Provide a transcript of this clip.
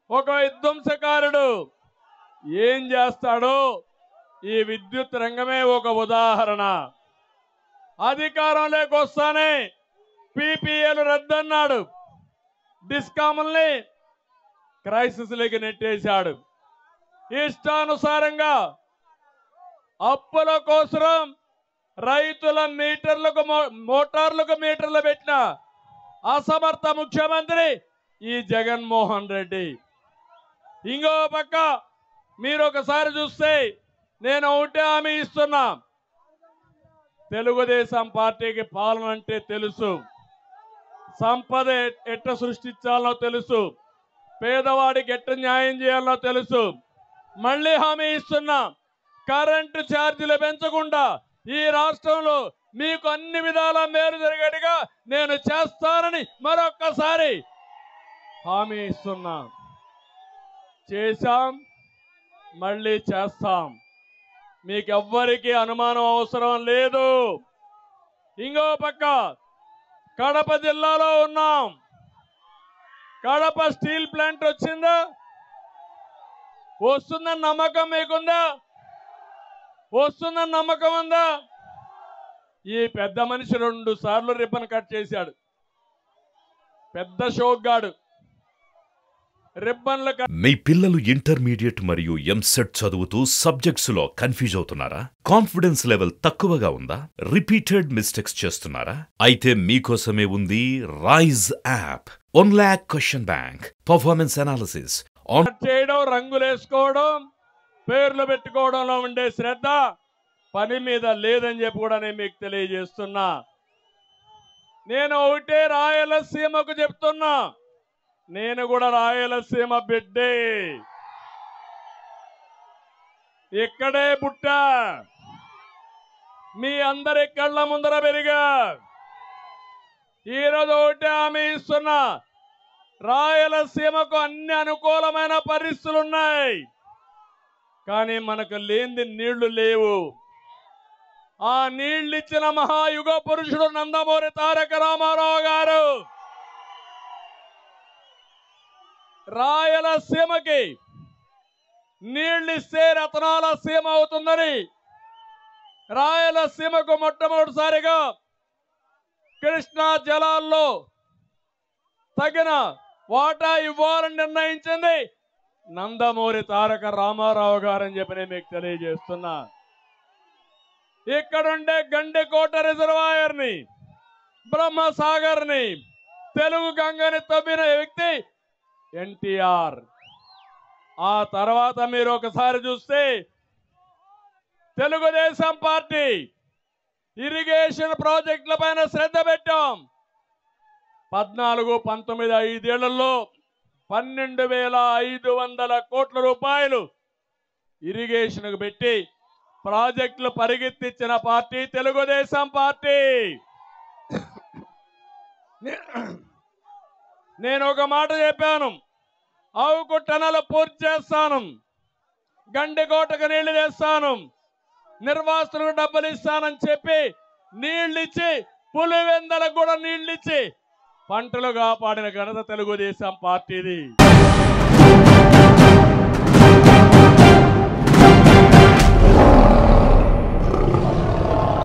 ఒక విధ్వంసకారుడు ఏం చేస్తాడో ఈ విద్యుత్ రంగమే ఒక ఉదాహరణ అధికారంలోకి వస్తానే పీపీఏలు రద్దన్నాడు డిస్కాముల్ని క్రైసిస్లోకి నెట్టేశాడు ఇష్టానుసారంగా అప్పుల కోసరం రైతుల మీటర్లకు మో- మోటార్లకు మీటర్లు పెట్టిన అసమర్థ ముఖ్యమంత్రి ఈ జగన్మోహన్ రెడ్డి ఇంకో పక్క మీరు ఒకసారి చూస్తే నేను ఒకటే హామీ ఇస్తున్నా తెలుగుదేశం పార్టీకి పాలన అంటే తెలుసు సంపద ఎ- ఎట్ట సృష్టించాలనో తెలుసు పేదవాడికి ఎట్ట న్యాయం చేయాలనో తెలుసు మళ్ళీ హామీ ఇస్తున్నా కరెంటు ఛార్జీలు పెంచకుండా ఈ రాష్ట్రంలో మీకు అన్ని విధాల మేలు జరిగేట్టుగా నేను చేస్తానని మరొక్కసారి హామీ ఇస్తున్నా చేశాం మళ్ళీ చేస్తాం మీకెవ్వరికీ అనుమానం అవసరం లేదు ఇంకో పక్క కడప జిల్లాలో ఉన్నాం కడప స్టీల్ ప్లాంట్ వచ్చిందా వస్తుందని నమ్మకం మీకుందా వస్తుందని నమ్మకం ఉందా ఈ పెద్ద మనిషి రెండు సార్లు రిబ్బన్ కట్ చేశాడు పెద్ద షోగ్గాడు రిబ్బన్లు కట్ మీ పిల్లలు ఇంటర్మీడియట్ మరియు ఎంసెట్ చదువుతూ సబ్జెక్ట్స్ లో కన్ఫ్యూజ్ అవుతున్నారా కాన్ఫిడెన్స్ లెవెల్ తక్కువగా ఉందా రిపీటెడ్ మిస్టేక్స్ చేస్తున్నారా అయితే మీకోసమే ఉంది Rise app one lakh question bank performance analysis on చేయడం రంగులు వేసుకోవడం పేర్లు పెట్టుకోవడంలో ఉండే శ్రద్ధ పని మీద లేదని చెప్పి కూడా నేను మీకు తెలియజేస్తున్నా నేను ఒకటే రాయలసీమకు చెప్తున్నా నేను కూడా రాయలసీమ బిడ్డే ఇక్కడే పుట్ట మీ అందరి కళ్ళ ముందర పెరిగా ఈరోజు ఒకటే హామీ ఇస్తున్నా రాయలసీమకు అన్ని అనుకూలమైన పరిస్థితులు ఉన్నాయి కానీ మనకు లేనిది నీళ్లు లేవు ఆ నీళ్లు ఇచ్చిన మహాయుగ పురుషుడు నందమూరి తారక రామారావు గారు రాయలసీమకి నీళ్లు ఇస్తే రతనాల సీమ అవుతుందని రాయలసీమకు మొట్టమొదటిసారిగా కృష్ణా జలాల్లో తగిన వాటా ఇవ్వాలని నిర్ణయించింది నందమూరి తారక రామారావు గారని చెప్పి నేను మీకు తెలియజేస్తున్నా ఇక్కడుండే గండికోట రిజర్వాయర్ ని బ్రహ్మసాగర్ ని తెలుగు గంగని తవ్విన వ్యక్తి ఎన్టీఆర్ ఆ తర్వాత మీరు ఒకసారి చూస్తే తెలుగుదేశం పార్టీ ఇరిగేషన్ ప్రాజెక్టుల పైన శ్రద్ధ పెట్టాం పద్నాలుగు పంతొమ్మిది ఐదేళ్లలో పన్నెండు వేల ఐదు వందల కోట్ల రూపాయలు ఇరిగేషన్కు పెట్టి ప్రాజెక్టులు పరిగెత్తించిన పార్టీ తెలుగుదేశం పార్టీ నే- నేను ఒక మాట చెప్పాను ఆవుకు టనలు పూర్తి చేస్తాను గండికోటకు నీళ్లు తెస్తాను నిర్వాసులకు డబ్బులు ఇస్తానని చెప్పి నీళ్లు ఇచ్చి పులివెందలకు కూడా నీళ్లు ఇచ్చి పంటలు కాపాడిన ఘనత తెలుగుదేశం పార్టీది